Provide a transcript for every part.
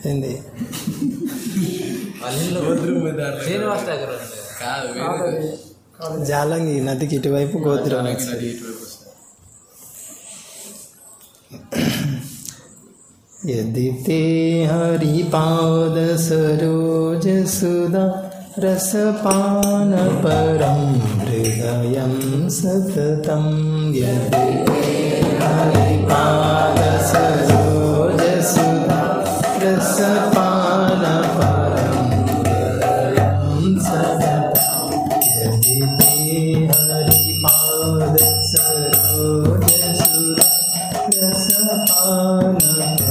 ఏంది వాళ్ళ ఇల్లు శ్రీనివాస్ దగ్గర ఉంది కాదు వేరే జాలంగి నదికి ఇటువైపు గోత్రం నది ఇటువైపు వస్తుంది यदि ते हरिपाद सरोज सुधा रसपान परं हृदयं सततं यदि ते हरिपाद सरोज सुधा रसपान परं हृदयं सततं यदि ते हरिपाद सरोज सुधा रसपान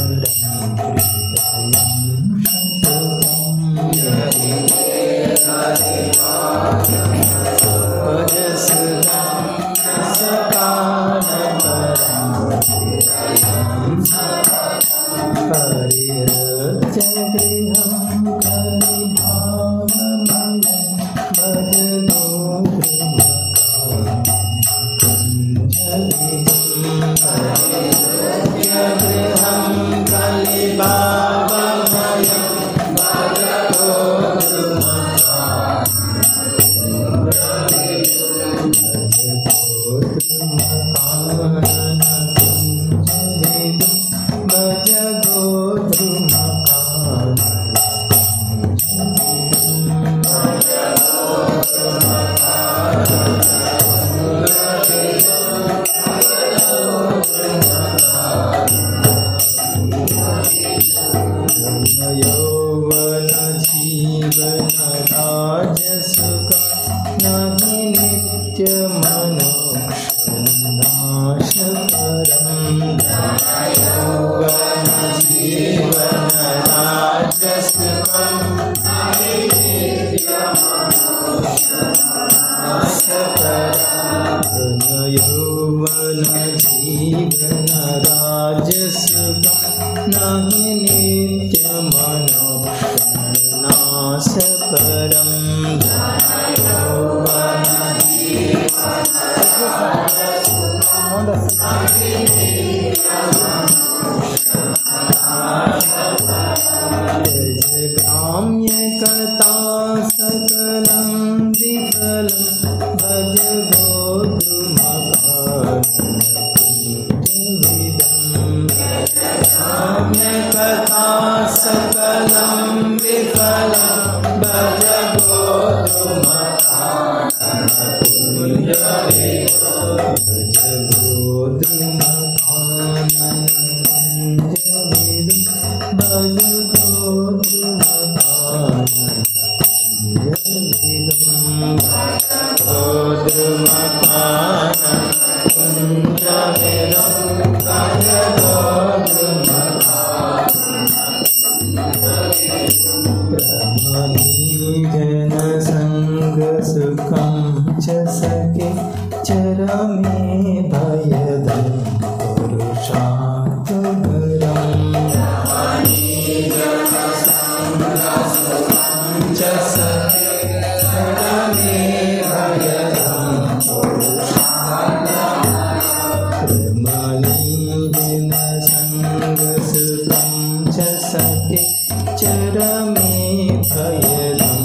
यौवन जीवन राजसुख नहि नित्यमनोक्षनाशकरम् यौवन जीवन राजसुखम् यौवन जीवन राजसुखम् नहि नित्यमनोक्षनाशकरम् ग्राम्यकथा सकलं विफलं भज गोद्रुमकानविदम् ग्राम्यकथा सकलं विफलं भज गोद्रुमकानपुञ्जविदम् भज गोद्रुमकानपुञ्जविदम् भज सुखं च सखे चरमे भयदं पुरुषार्थगरम् च सखे चरमे भयदं पुरुषार्थगरम् च सखे चरमे भयदं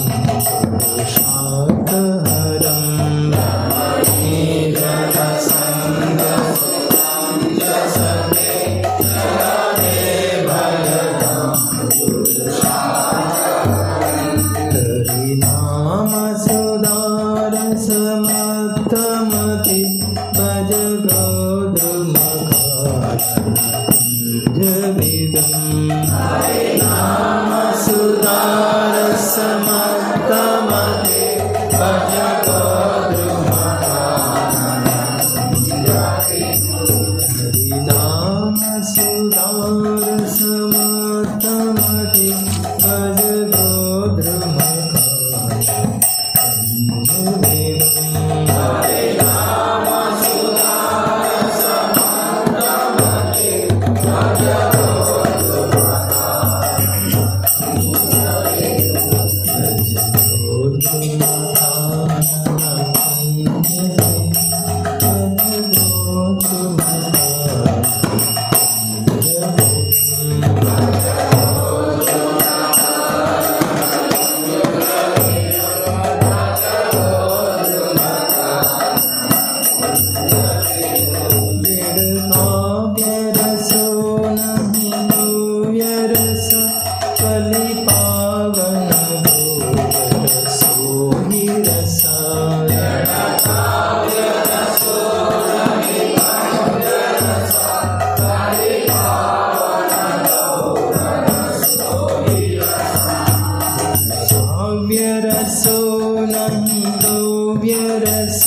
पुरुषार्थहरम् हरिनाम सुदार समर्थमति भज गोद्रुमकालकुञ्जविदम् हरिनाम सुदार समर्थमति भज हरिनाम सुदार समर्थमति भज गोद्रुमकालकुञ्जविदम् काव्यरस कलिपावन सोहिरसाय काव्यरसो नन्दोव्यरस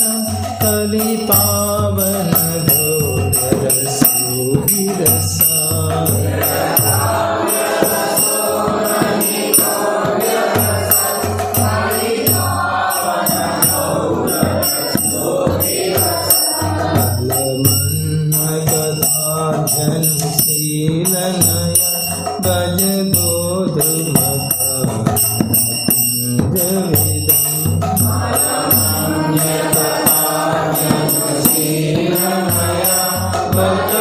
कलिपावन घोररसोभिरसा शीलनय भज गोधुमकाञ्जविदम् भज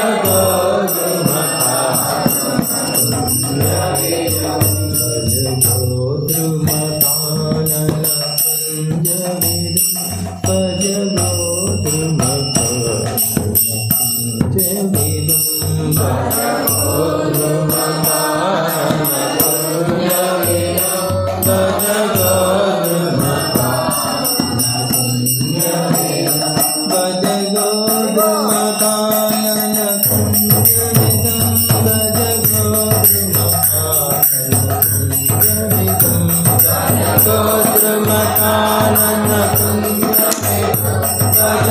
गोधुमकाननकुञ्जविदम् भज गोधुमकाञ्जविदम् भज भज गोधुमकानन कुञ्जविदं भज गोधुमकानन गोधुमकानन कुञ्जविदं भज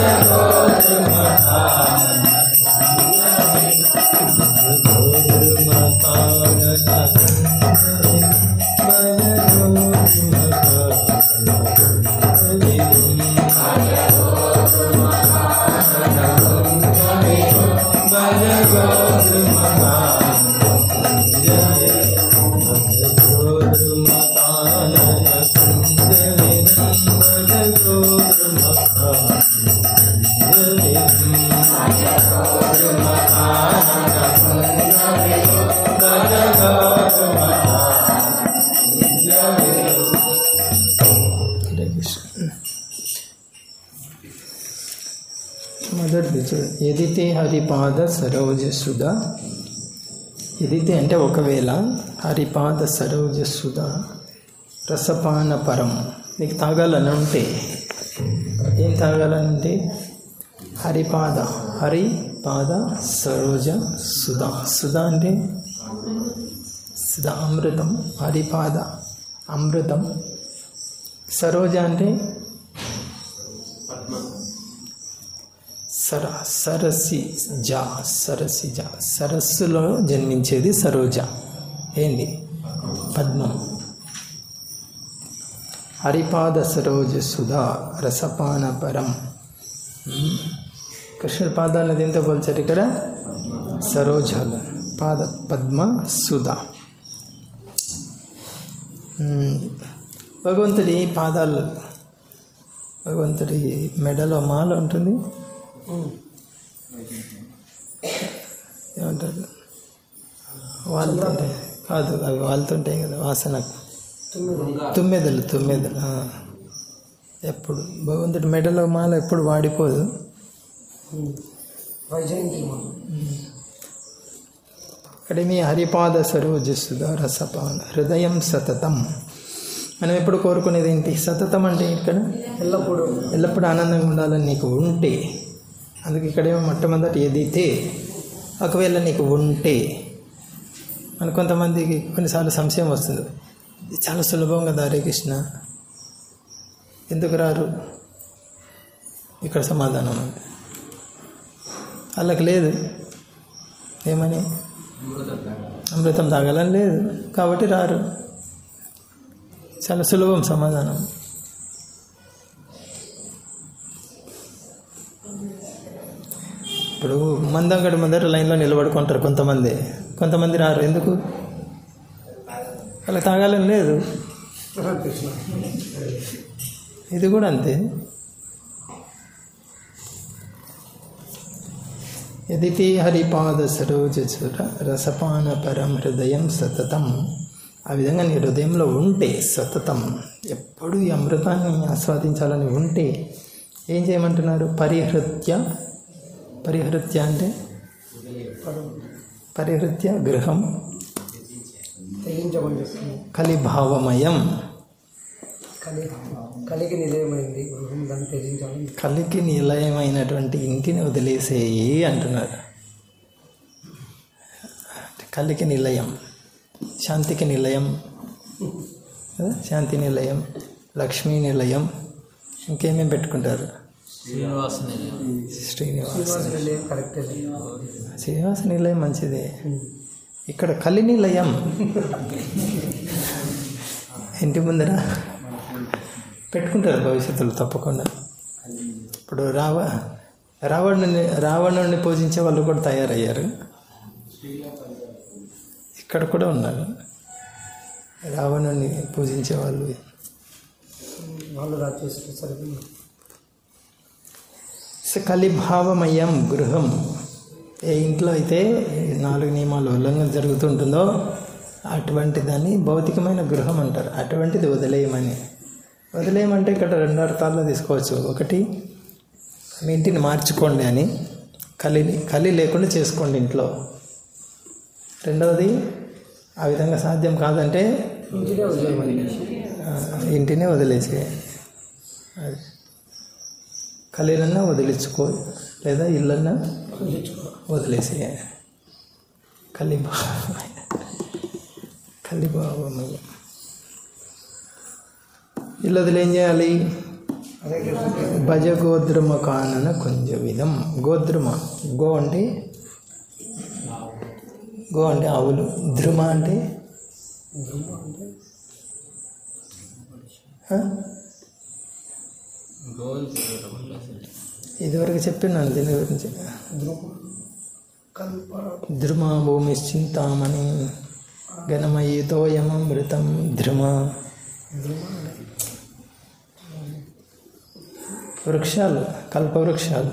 गोधुमकानन హరే కృష్ణ మొదటిది చూడు ఎదితే హరిపాద సరోజ సుధ ఎదితే అంటే ఒకవేళ హరిపాద సరోజ సుధ రసపాన పరం నీకు తాగాలని ఉంటే ఏం తాగాలని ఉంటే హరిపాద హరిపాద సరోజ సుధ సుధ అంటే సుధ అమృతం హరిపాద అమృతం సరోజ అంటే సర సరసి జా సరసి జా సరస్సులో జన్మించేది సరోజ ఏంది పద్మం హరిపాద సరోజ సుధా రసపాన పరం ఉమ్. కృష్ణుడి పాదాలను దేంతో పోల్చారు ఇక్కడ సరోజాలు పాద పద్మ సుధా ఉమ్. భగవంతుడి పాదాలు భగవంతుడి మెడలో మాల ఉంటుంది ఏమంటారు వాళ్ళతుంటాయి కాదు అవి వాళ్ళతుంటాయి కదా వాసన తుమ్మెదలు తుమ్మెదలు ఆ. ఎప్పుడు భగవంతుడి మెడలో మాల ఎప్పుడు వాడిపోదు ఇక్కడ మీ హరిపాద సరోజస్సుద రసపాన హృదయం సతతం మనం ఎప్పుడు కోరుకునేది ఏంటి సతతం అంటే ఇక్కడ ఎల్లప్పుడూ ఎల్లప్పుడూ ఆనందంగా ఉండాలని నీకు ఉంటే అందుకే ఇక్కడేమో మొట్టమొదటి ఎదితే ఒకవేళ నీకు ఉంటే మన కొంతమందికి కొన్నిసార్లు సంశయం వస్తుంది ఇది చాలా సులభం కదా హరే కృష్ణ ఎందుకు రారు ఇక్కడ సమాధానం ఉంది వాళ్ళకి లేదు ఏమని అమృతం తాగాలని లేదు కాబట్టి రారు చాలా సులభం సమాధానం ఇప్పుడు మందంగడి ముందర లైన్లో నిలబడుకుంటారు కొంతమంది కొంతమంది రారు ఎందుకు వాళ్ళకి తాగాలని లేదు కృష్ణ ఇది కూడా అంతే యదితి హరిపాద సరోజసుర రసపాన పరం హృదయం సతతం ఆ విధంగా నీ హృదయంలో ఉంటే సతతం ఎప్పుడు ఈ అమృతాన్ని ఆస్వాదించాలని ఉంటే ఏం చేయమంటున్నారు పరిహృత్య పరిహృత్య అంటే పరిహృత్య గృహం త్యజించమని చెప్తుంది కలిభావమయం కలి కలికి నిలయమైంది గృహం దాన్ని త్యజించాలని కలికి నిలయమైనటువంటి ఇంటిని వదిలేసేయి అంటున్నారు కలికి నిలయం శాంతికి నిలయం కదా? శాంతి నిలయం లక్ష్మీ నిలయం ఇంకేమేమి పెట్టుకుంటారు శ్రీనివాస నిలయం శ్రీనివాస శ్రీనివాస నిలయం కరెక్టే శ్రీనివాస నిలయం మంచిదే ఇక్కడ కలి నిలయం ఇంటి ముందర పెట్టుకుంటారు భవిష్యత్తులో తప్పకుండా ఇప్పుడు రావ రావణుని రావణుడిని పూజించే వాళ్ళు కూడా తయారయ్యారు ఇక్కడ కూడా ఉన్నారు రావణుని పూజించే వాళ్ళు వాళ్ళు రాజేస్తే సరిపోయింది స కలిభావమయం గృహం ఏ ఇంట్లో అయితే ఈ నాలుగు నియమాలు ఉల్లంఘన జరుగుతుంటుందో అటువంటి దాన్ని భౌతికమైన గృహం అంటారు అటువంటిది వదిలేయమని వదిలేయమంటే ఇక్కడ రెండు అర్థాల్లో తీసుకోవచ్చు ఒకటి మీ ఇంటిని మార్చుకోండి అని కలిని కలి లేకుండా చేసుకోండి ఇంట్లో రెండవది ఆ విధంగా సాధ్యం కాదంటే ఇంటినే వదిలేయమని ఆ, ఇంటినే వదిలేసే అది కలినన్నా వదిలించుకో లేదా ఇల్లన్నా వదిలేసే కలిభావమయ కలిభావమయ ఇల్లు వదిలి ఏం చేయాలి అదే కదా భజ గోద్రుమ కానన కొంజ విధం గోద్రుమ గో అంటే గో అంటే ఆవులు ధ్రుమ అంటే ఆ? గోల్ చూడటం ఇదివరకు చెప్పినాను దీని గురించి ధ్రువ కల్ప ధ్రుమ భూమిశ్చింతామణి ఘనమయీతోయమృతం ధ్రుమ వృక్షాలు కల్పవృక్షాలు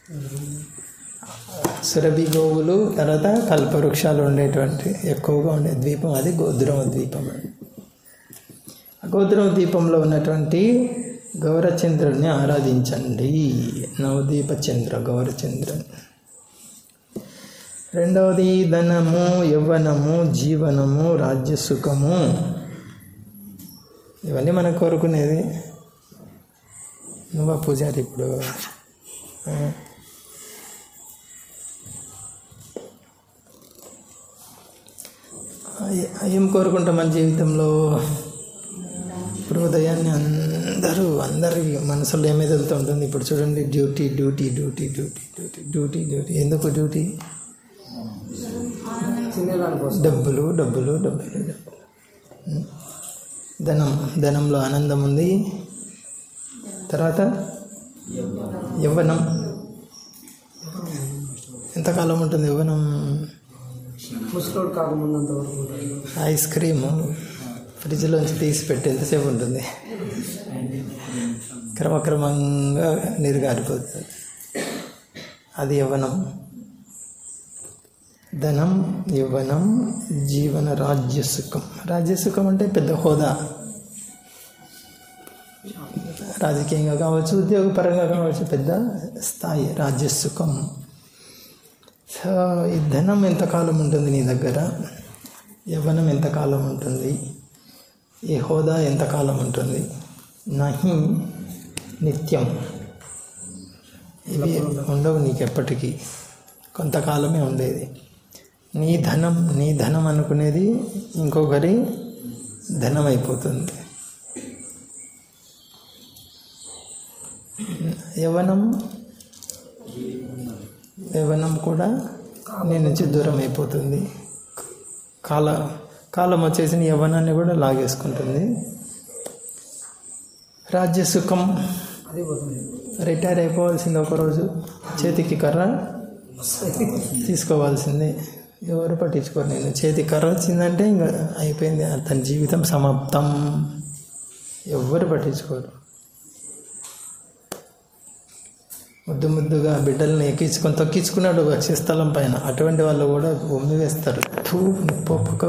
సురభి గోవులు తర్వాత కల్పవృక్షాలు ఉండేటువంటి ఎక్కువగా ఉండే ద్వీపం అది గోద్రుమ ద్వీపం ఆ గోద్రుమ ద్వీపంలో ఉన్నటువంటి గౌరచంద్రుని ఆరాధించండి నవదీప చంద్ర గౌరచంద్రుని రెండవది ధనము యవ్వనము జీవనము రాజ్య సుఖము ఇవన్నీ మనం కోరుకునేది నువ్వా పూజారి ఇప్పుడు ఆ. ఏ- ఏం కోరుకుంటాం మన జీవితంలో ఇప్పుడు ఉదయాన్నే అందరూ అందరి మనసులో ఏమేది వెళ్తూ ఉంటుంది ఇప్పుడు చూడండి duty duty duty duty duty duty duty ఎందుకు డ్యూటీ తినేదానికోసం డబ్బులు డబ్బులు డబ్బులు డబ్బులు ఉం. ధనం ధనంలో ఆనందం ఉంది తర్వాత యవ్వనం ఎంతకాలం ఉంటుంది యవ్వనం ముసలోడు కాకముందంత వరకు ఉంటుంది ఐస్ క్రీమ్ ఫ్రిడ్జ్లోంచి తీసి పెట్టి ఎంతసేపు ఉంటుంది క్రమక్రమంగా నీరు గారిపోతుంది అది యవ్వనం ధనం యవ్వనం జీవన రాజ్య సుఖం రాజ్య సుఖం అంటే పెద్ద హోదా రాజకీయంగా కావచ్చు ఉద్యోగపరంగా కావచ్చు పెద్ద స్థాయి రాజ్య సుఖం సో ఈ ధనం ఎంతకాలం ఉంటుంది నీ దగ్గర యవ్వనం ఎంతకాలం ఉంటుంది ఈ హోదా ఎంతకాలం ఉంటుంది నహి నిత్యం ఇవి ఉండవు నీకు ఎప్పటికీ కొంతకాలమే ఉండేది నీ ధనం నీ ధనం అనుకునేది ఇంకొకరి ధనం అయిపోతుంది యవ్వనం యవ్వనం కూడా నీ నుంచి దూరం అయిపోతుంది కాల కాలం వచ్చేసి నీ యవ్వనాన్ని కూడా లాగేసుకుంటుంది రాజ్య సుఖం అది పోతుంది రిటైర్ అయిపోవాల్సింది ఒకరోజు చేతికి కర్ర తీసుకోవాల్సిందే ఎవరు పట్టించుకోరు నేను చేతి కర్ర వచ్చిందంటే ఇంకా అయిపోయింది అతని జీవితం సమాప్తం ఎవ్వరు పట్టించుకోరు ముద్దు ముద్దుగా బిడ్డల్ని ఎక్కించుకొని తొక్కించుకున్నాడు వచ్చే స్థలం పైన అటువంటి వాళ్ళు కూడా ఉమ్మి వేస్తారు తూ పొప్పుకో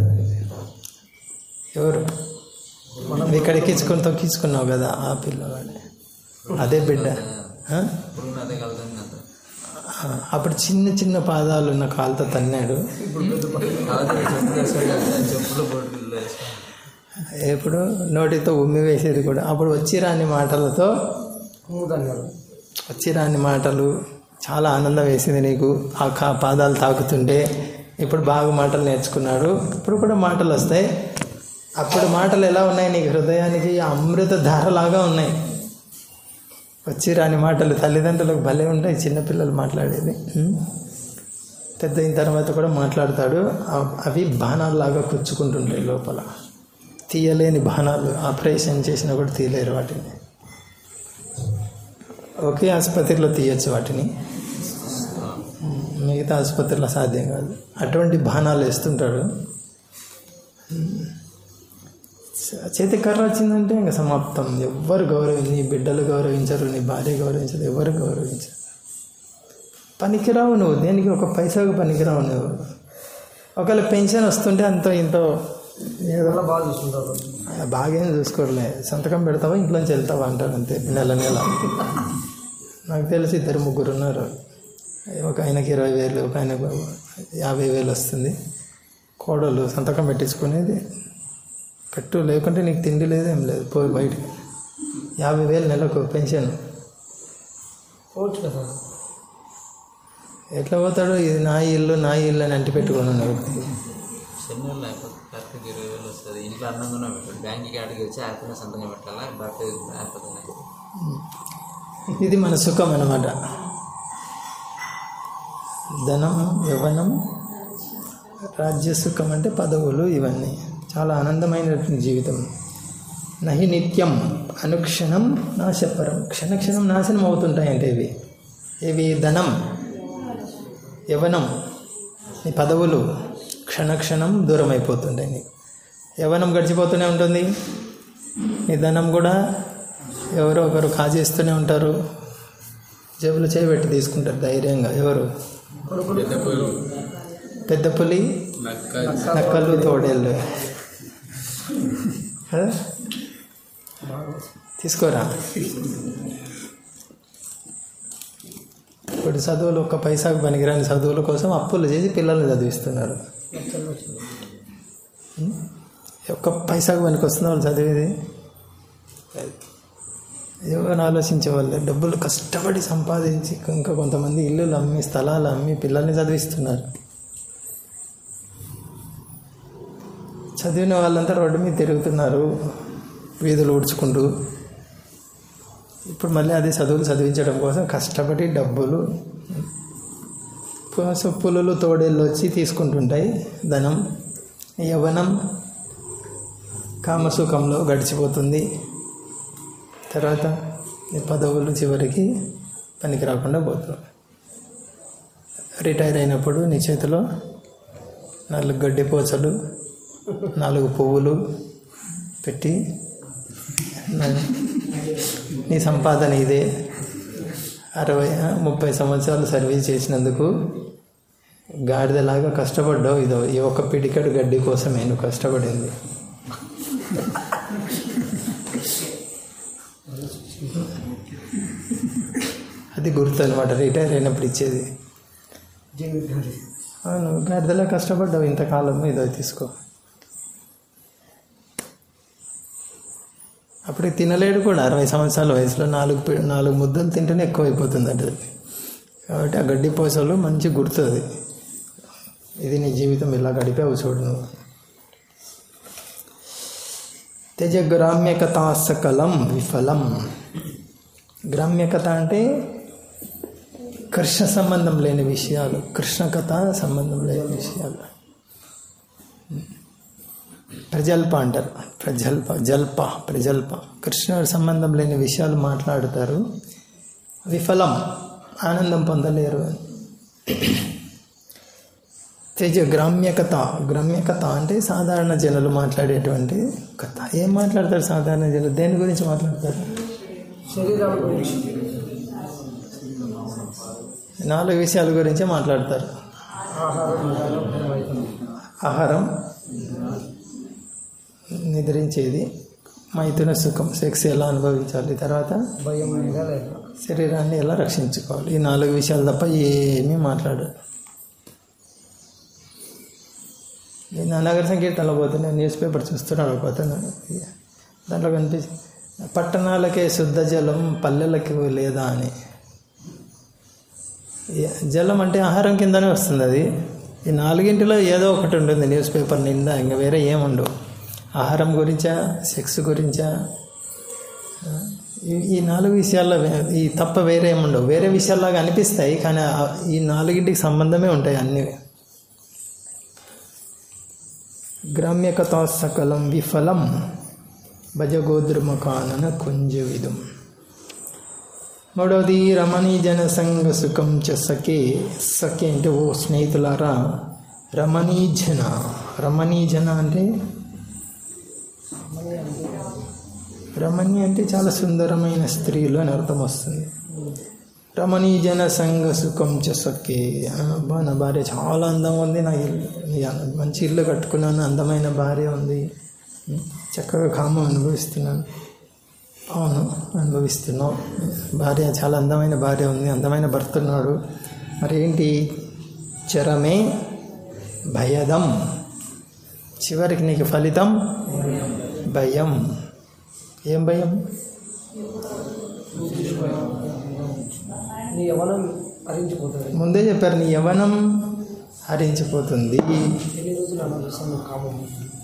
ఎవరు మనం ఇక్కడ ఎక్కించుకొని తొక్కించుకున్నావు కదా ఆ పిల్లవాడే అదే బిడ్డ ఆ? ఇప్పుడు అదే కలుగుతుంది కదా ఆ, అప్పుడు చిన్న చిన్న పాదాలు ఉన్న కాలుతో తన్నాడు కాదు చెప్పులు వేసుకోలేదు చెప్పులు బొడ్లు వేసుకోవాలి ఎప్పుడు నోటితో ఉమ్మి వేసేది కూడా అప్పుడు వచ్చి రాని మాటలతో మూదన్నారు వచ్చి రాని మాటలు చాలా ఆనందం వేసింది నీకు ఆ కా- పాదాలు తాకుతుంటే ఇప్పుడు బాగా మాటలు నేర్చుకున్నాడు ఇప్పుడు కూడా మాటలు వస్తాయి అప్పుడు మాటలు ఎలా ఉన్నాయి నీకు హృదయానికి అమృత ధారలాగా ఉన్నాయి వచ్చి రాని మాటలు తల్లిదండ్రులకు భలే ఉంటాయి చిన్నపిల్లలు మాట్లాడేది ఉం? పెద్ద అయిన తర్వాత కూడా మాట్లాడతాడు అ- అవి బాణాల్లాగా పుచ్చుకుంటుంటాయి లోపల తీయలేని బాణాలు ఆపరేషన్ చేసినా కూడా తీయలేరు వాటిని ఒకే ఆసుపత్రిలో తీయచ్చు వాటిని మిగతా ఆసుపత్రిలో సాధ్యం కాదు అటువంటి బాణాలు వేస్తుంటాడు చేతి కర్ర వచ్చిందంటే ఇంకా సమాప్తం ఎవ్వరు గౌరవించి నీ బిడ్డలు గౌరవించరు నీ భార్య గౌరవించరు ఎవరు గౌరవించరు పనికిరావు నువ్వు దేనికి ఒక పైసాకు పనికిరావు నువ్వు ఒకవేళ పెన్షన్ వస్తుంటే అంతో ఇంతో ఏదో చాలా బాగా చూసుకుంటారు బాగేం చూసుకోరలే సంతకం పెడతావా ఇంట్లోంచి వెళ్తావా అంటారు అంతే నెల నెల నాకు తెలిసి ఇద్దరు ముగ్గురు ఉన్నారు ఒక ఆయనకి ఇరవై వేలు ఒక ఆయనకు యాభై వేలు వస్తుంది కోడలు సంతకం పెట్టించుకునేది పెట్టు లేకుంటే నీకు తిండి లేదు ఏం లేదు పోయి బయటికి యాభై వేలు నెలకు పెన్షన్ పోవచ్చు కదా ఎట్లా పోతాడు ఇది నా ఇల్లు నా ఇల్లు అని అంటి పెట్టుకొని ఉన్నాడు సెన్నెళ్ళు అయిపోతుంది భర్తకి ఇరవై వేలు వస్తుంది ఇంట్లో అన్నంగానే పెట్టాడు బ్యాంక్కి ఆడికి వచ్చి యాప్లో సంతకం పెట్టాలా భర్త అయిపోతుంది ఇది మన సుఖం అన్నమాట ధనం యవ్వనం రాజ్య సుఖం అంటే పదవులు ఇవన్నీ చాలా ఆనందమైనటువంటి జీవితం నహి నిత్యం అనుక్షణం నాశపరం క్షణ క్షణం నాశనం అవుతుంటాయంటే ఇవి ఇవి ధనం యవనం నీ పదవులు క్షణక్షణం దూరం అయిపోతుంటాయి నీకు యవనం గడిచిపోతూనే ఉంటుంది నీ ధనం కూడా ఎవరో ఒకరు కాజేస్తూనే ఉంటారు జేబులో చేయబెట్టి తీసుకుంటారు ధైర్యంగా ఎవరు పెద్ద పూలు పెద్ద పులి నక్క నక్కలు తోడేళ్ళు కదా? తీసుకోరా ఇప్పుడు చదువులు ఒక్క పైసాకు పనికిరాని చదువుల కోసం అప్పులు చేసి పిల్లల్ని చదివిస్తున్నారు ఉం? ఒక్క పైసాకు పనికి వస్తుంది వాళ్ళు చదివేది ఎవరు ఆలోచించే వాళ్ళే డబ్బులు కష్టపడి సంపాదించి ఇంకా కొంతమంది ఇల్లులు అమ్మి స్థలాలు అమ్మి పిల్లల్ని చదివిస్తున్నారు చదివిన వాళ్ళంతా రోడ్డు మీద తిరుగుతున్నారు వీధులు ఊడ్చుకుంటూ ఇప్పుడు మళ్ళీ అదే చదువులు చదివించడం కోసం కష్టపడి డబ్బులు పు- పులులు తోడేళ్ళు వచ్చి తీసుకుంటుంటాయి ధనం యవనం కామసుఖంలో గడిచిపోతుంది తర్వాత ఈ పదవులు చివరికి పనికి రాకుండా పోతాం రిటైర్ అయినప్పుడు నీ చేతిలో నాలుగు గడ్డి పోచలు నాలుగు పువ్వులు పెట్టి నా- నీ సంపాదన ఇదే అరవై ఆ, ముప్పై సంవత్సరాలు సర్వీస్ చేసినందుకు గాడిదలాగా కష్టపడ్డావు ఇదో ఈ ఒక్క పిడికడు గడ్డి కోసమే నువ్వు కష్టపడింది అది గుర్తు అనమాట రిటైర్ అయినప్పుడు ఇచ్చేది జీవితాన్ని అవును గాడిదలా కష్టపడ్డావు ఇంతకాలం ఇదో తీసుకో అప్పుడు తినలేడు కూడా అరవై సంవత్సరాల వయసులో నాలుగు పి- నాలుగు ముద్దలు తింటేనే ఎక్కువ అయిపోతుంది అంటే కాబట్టి ఆ గడ్డి పోసలు మంచి గుర్తు అది ఇది నీ జీవితం ఇలా గడిపావు చూడు నువ్వు తెజ గ్రామ్యకథ సకలం విఫలం గ్రామ్యకథ అంటే కృష్ణ సంబంధం లేని విషయాలు కృష్ణ కథ సంబంధం లేని విషయాలు ప్రజల్ప అంటారు ప్రజల్ప జల్ప ప్రజల్ప కృష్ణ సంబంధం లేని విషయాలు మాట్లాడతారు విఫలం ఆనందం పొందలేరు తేజ గ్రామ్య కథ గ్రామ్య కథ అంటే సాధారణ జనులు మాట్లాడేటువంటి కథ ఏం మాట్లాడతారు సాధారణ జనులు దేని గురించి మాట్లాడతారు శరీరం గురించి నాలుగు విషయాల గురించే మాట్లాడతారు ఆహారం ఆహారం నిద్రించేది మైథున సుఖం సెక్స్ ఎలా అనుభవించాలి తర్వాత భయం మీద లేదా శరీరాన్ని ఎలా రక్షించుకోవాలి ఈ నాలుగు విషయాలు తప్ప ఏమీ మాట్లాడు నేను నగర సంకీర్తనలో పోతున్నా న్యూస్ పేపర్ చూస్తున్నాడు పోతున్నాను దాంట్లో కనిపిస్తుంది పట్టణాలకే శుద్ధ జలం పల్లెలకి లేదా అని ఏ- జలం అంటే ఆహారం కిందనే వస్తుంది అది ఈ నాలుగింటిలో ఏదో ఒకటి ఉంటుంది న్యూస్ పేపర్ నిండా ఇంకా వేరే ఏముండవు ఆహారం గురించా సెక్స్ గురించా ఈ- ఈ నాలుగు విషయాల్లో వే- ఈ తప్ప వేరే ఏముండవు వేరే విషయాల్లాగా అనిపిస్తాయి కానీ ఆ- ఈ నాలుగింటికి సంబంధమే ఉంటాయి అన్ని గ్రామ్యకథా సకలం విఫలం భజగోద్రుమకానన కుంజవిదం మూడవది రమణీ జన సంఘ సుఖం చ సఖే సఖే అంటే ఓ స్నేహితులారా రమణీ జన రమణీ జన అంటే రమణి అంటే చాలా సుందరమైన స్త్రీలు అని అర్థం వస్తుంది రమణీ జన సంఘ సుఖం చ సఖే అబ్బా నా భార్య చాలా అందంగా ఉంది నా ఇల్లు నీ- మంచి ఇల్లు కట్టుకున్నాను అందమైన భార్య ఉంది చక్కగా కామం అనుభవిస్తున్నాను అవును అనుభవిస్తున్నావు భార్య చాలా అందమైన భార్య ఉంది అందమైన భర్త ఉన్నాడు మరి ఏంటి చరమే భయదం చివరికి నీకు ఫలితం భయం ఏం భయం నీ యవనం హరించిపోతుంది ముందే చెప్పారు నీ యవనం హరించిపోతుంది ఎన్ని రోజులు అనుభవిస్తాను కామం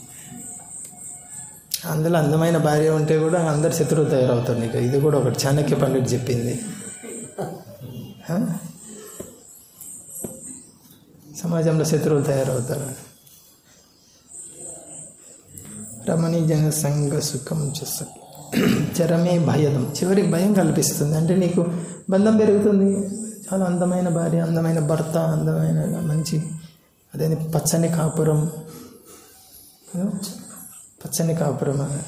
అందులో అందమైన భార్య ఉంటే కూడా అందరు శత్రువు తయారవుతారు నీకు ఇది కూడా ఒకటి చాణక్య పండిట్ చెప్పింది హ? సమాజంలో శత్రువులు తయారవుతారు రమణీ జన సంఘ సుఖం చూస్తా చరమే భయదం చివరికి భయం కల్పిస్తుంది అంటే నీకు బంధం పెరుగుతుంది చాలా అందమైన భార్య అందమైన భర్త అందమైన మంచి అదే పచ్చని కాపురం ఆ? పచ్చని కాపురం అని.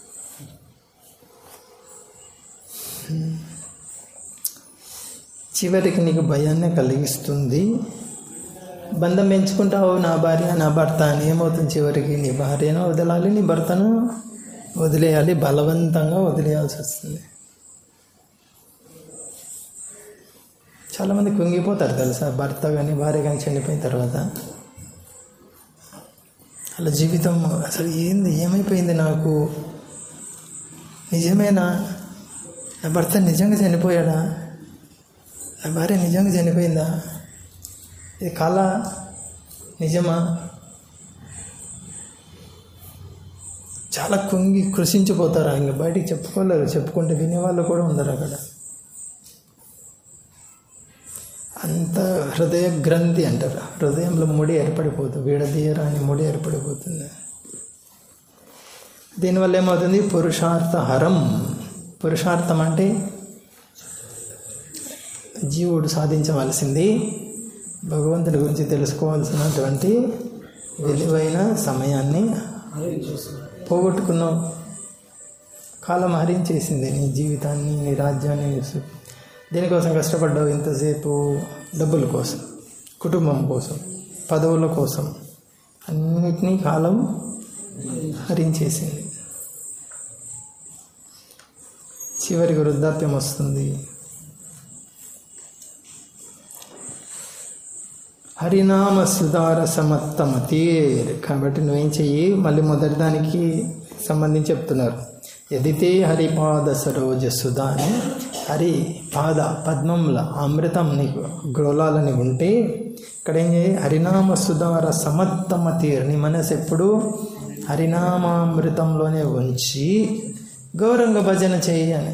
చివరికి నీకు భయాన్ని కలిగిస్తుంది బంధం పెంచుకుంటావు నా భార్య నా భర్త అని ఏమవుతుంది చివరికి నీ భార్యను వదలాలి నీ భర్తను వదిలేయాలి బలవంతంగా వదిలేయాల్సి వస్తుంది చాలామంది కుంగిపోతారు తెలుసా భర్త కానీ భార్య కానీ చనిపోయిన తర్వాత అలా జీవితం అసలు ఏంది ఏమైపోయింది నాకు నిజమేనా నా భర్త నిజంగా చనిపోయాడా నా భార్య నిజంగా చనిపోయిందా ఇది కళ నిజమా చాలా కుంగి కృషించిపోతారు ఇంకా బయటికి చెప్పుకోలేరు చెప్పుకుంటే వినేవాళ్ళు కూడా ఉండరు అక్కడ అంత హృదయ గ్రంథి అంటారు హృదయంలో ముడి ఏర్పడిపోతుంది విడదీయరా అని ముడి ఏర్పడిపోతుంది దీనివల్ల ఏమవుతుంది పురుషార్థ హరం పురుషార్థం అంటే జీవుడు సాధించవలసింది భగవంతుడి గురించి తెలుసుకోవాల్సినటువంటి విలువైన సమయాన్ని హరించేస్తుంది పోగొట్టుకున్నావు కాలం హరించేసింది నీ జీవితాన్ని నీ రాజ్యాన్ని నీ సు- దేనికోసం కష్టపడ్డావు ఇంతసేపు డబ్బుల కోసం కుటుంబం కోసం పదవుల కోసం అన్నిటినీ కాలం హరించేసింది చివరికి వృద్ధాప్యం వస్తుంది హరినామ సుధార సమత్తమతీర్ కాబట్టి నువ్వేం చెయ్యి మళ్ళీ మొదటి దానికి సంబంధించి చెప్తున్నారు ఎదితే హరిపాద సరోజ సుధా అని హరి పాద పద్మంల అమృతం నీకు గ్రోలాలని ఉంటే ఇక్కడ ఏం చేయి హరినామ సుధార సమత్తమతీర్ నీ మనసు ఎప్పుడు హరినామామృతంలోనే ఉంచి గౌరంగ భజన చేయి అని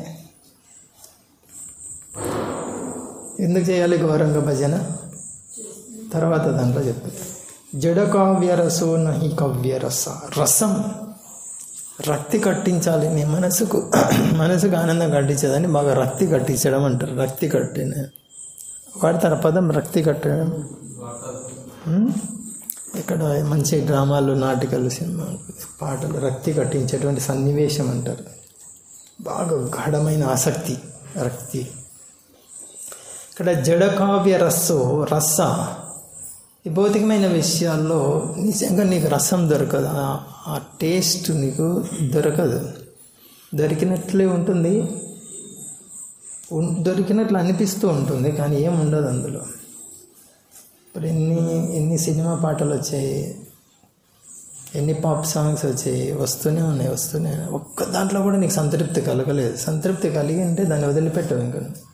ఎందుకు చేయాలి గౌరంగ భజన తర్వాత దాంట్లో చెప్తారు జడ కావ్య రసో నహి కవ్య రస రసం రక్తి కట్టించాలి నీ మనసుకు మనసుకు ఆనందం కట్టించదని బాగా రక్తి కట్టించడం అంటారు రక్తి కట్టిన వాడతారు పదం రక్తి కట్టడం ఉం? ఇక్కడ మంచి డ్రామాలు నాటికలు సినిమా పాటలు రక్తి కట్టించేటువంటి సన్నివేశం అంటారు బాగా గాఢమైన ఆసక్తి రక్తి ఇక్కడ జడకావ్య రస్సు రస ఈ భౌతికమైన విషయాల్లో నిజంగా నీకు రసం దొరకదు ఆ- ఆ టేస్ట్ నీకు దొరకదు దొరికినట్లే ఉంటుంది ఉన్- దొరికినట్లు అనిపిస్తూ ఉంటుంది కానీ ఏం ఉండదు అందులో ఇప్పుడు ఎన్ని ఎన్ని సినిమా పాటలు వచ్చాయి ఎన్ని పాప్ సాంగ్స్ వచ్చాయి వస్తూనే ఉన్నాయి వస్తూనే ఉన్నాయి. ఒక్క దాంట్లో కూడా నీకు సంతృప్తి కలగలేదు సంతృప్తి కలిగి ఉంటే దాన్ని వదిలిపెట్టవు ఇంకా నువ్వు.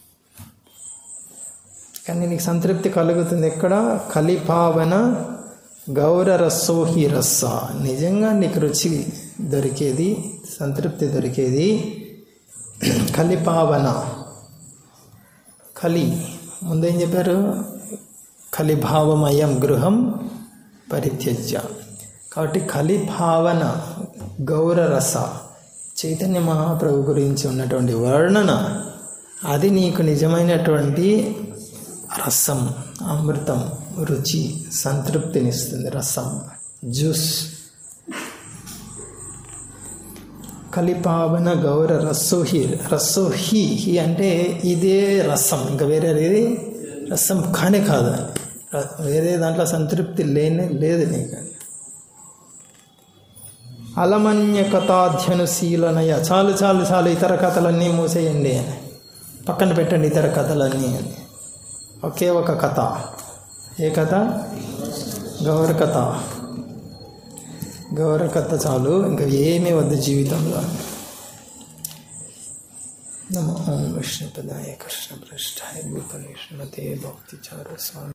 కానీ నీకు సంతృప్తి కలుగుతుంది ఎక్కడ కలిపావన గౌర రసోహి రస్స నిజంగా నీకు రుచి దొరికేది సంతృప్తి దొరికేది కలిపావన కలి ముందేం చెప్పారు కలిభావమయం గృహం పరిత్యజ్య కాబట్టి కలిభావన గౌరరస చైతన్య మహాప్రభు గురించి ఉన్నటువంటి వర్ణన అది నీకు నిజమైనటువంటి రసం అమృతం రుచి సంతృప్తినిస్తుంది రసం జ్యూస్ కలిపావన గౌర రస్సుహి రస్సుహి హి అంటే ఇదే రసం ఇంకా వేరేది రసం కానే కాదు ర- వేరే దాంట్లో సంతృప్తి లేనే లేదు నీకు అలమన్య కథాధ్యనుశీలనయ చాలు చాలు చాలు ఇతర కథలన్నీ మూసేయండి అని పక్కన పెట్టండి ఇతర కథలన్నీ అని ఒకే ఒక కథ ఏ కథ గౌర కథ గౌర కథ చాలు ఇంకా ఏమీ వద్దు జీవితంలో నమో ఓం విష్ణుపదాయ కృష్ణ భ్రష్టాయ భూతలే శ్రీమతే భక్తి చారు స్వామి